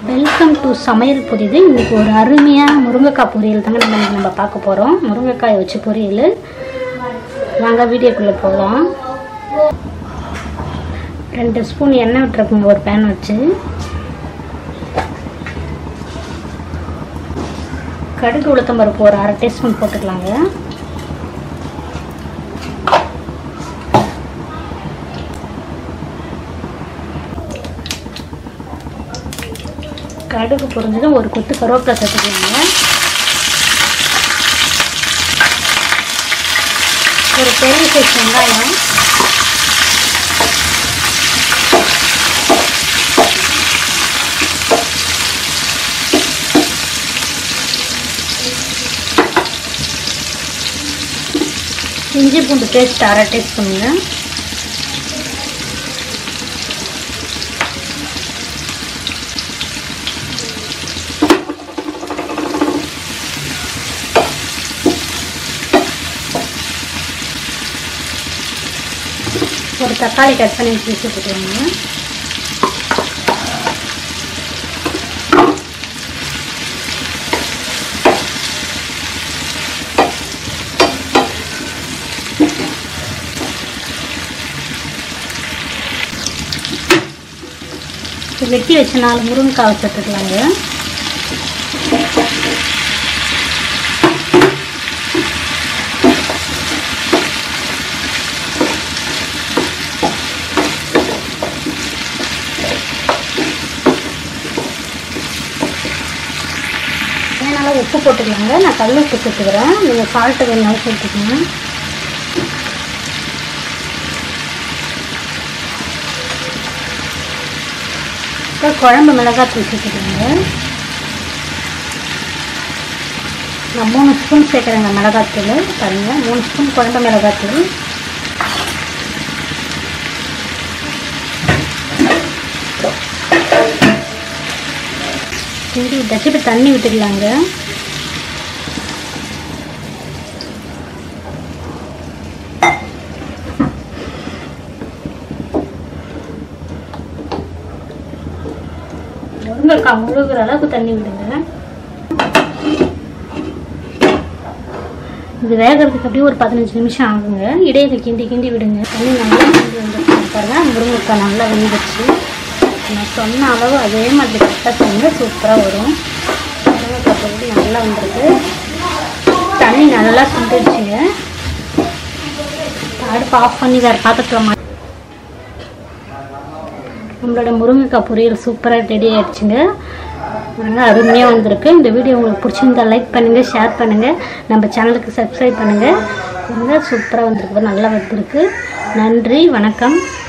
welcome to சமையல் புதிது இன்னைக்கு ஒரு அருமையான முருங்கைக்காய் பொரியல் தாங்க நம்ம இன்னைக்கு நம்ம பார்க்க போகிறோம் முருங்கைக்காய் வச்சு பொரியல் வாங்க வீடியோக்குள்ளே போகலாம் ரெண்டு ஸ்பூன் எண்ணெய் விட்டுருக்குங்க ஒரு பேன் வச்சு கடுகு உளுத்தம் பருப்பு ஒரு அரை டீஸ்பூன் போட்டுக்கலாங்க கடுகு பொரிஞ்சதும் ஒரு கொத்து கருவேப்பிலை சேர்த்துக்கலாங்க ஒரு பெரிய சைஸ் வெங்காயம் இஞ்சி பூண்டு பேஸ்ட் அரை டீஸ்பூனுங்க ஒரு தக்காளி கட் பண்ணி வச்சு வச்சுக்கோங்க வெட்டி வச்ச நாலு முருங்கைக்காய் சேர்த்துக்கலாங்க அதனால உப்பு போட்டுக்கலாங்க நான் கல் உப்பு சேர்த்துக்கிறேன் நீங்கள் சால்ட்டு வேணாலும் சேர்த்துக்கோங்க இப்போ குழம்பு மிளகாத்தூள் சேர்த்துக்கோங்க நான் மூணு ஸ்பூன் சேர்க்குறேங்க மிளகாத்தூள் பாருங்கள் மூணு ஸ்பூன் குழம்பு மிளகாத்தூள் கிண்டி விட்டாச்சு இப்போ தண்ணி விட்டுக்கலாங்க முருங்கைக்காய் முழுகிற அளவுக்கு தண்ணி விடுங்க இது வேகிறதுக்கு அப்படியே ஒரு பதினஞ்சு நிமிஷம் ஆகுங்க இடையில கிண்டி கிண்டி விடுங்க தண்ணி நல்லா கிண்டி வந்துருச்சு பாருங்க முருங்கைக்காய் நல்லா வெந்துச்சு நான் சொன்ன அளவு அதே மாதிரி கரெக்டாக செஞ்சு சூப்பராக வரும் முருங்கைக்காய் பொருள் நல்லா வந்துருக்கு தண்ணி நல்லா சுண்டுடுச்சுங்க அடுப்பு ஆஃப் பண்ணி வேறு பாத்திரத்தில் மா நம்மளோட முருங்கைக்காய் பொரியல் சூப்பராக ரெடி ஆயிடுச்சுங்க நல்லா அருமையாக வந்திருக்கு இந்த வீடியோ உங்களுக்கு பிடிச்சிருந்தா லைக் பண்ணுங்கள் ஷேர் பண்ணுங்கள் நம்ம சேனலுக்கு சப்ஸ்கிரைப் பண்ணுங்கள் சூப்பராக வந்திருக்கு நல்லா வந்திருக்கு நன்றி வணக்கம்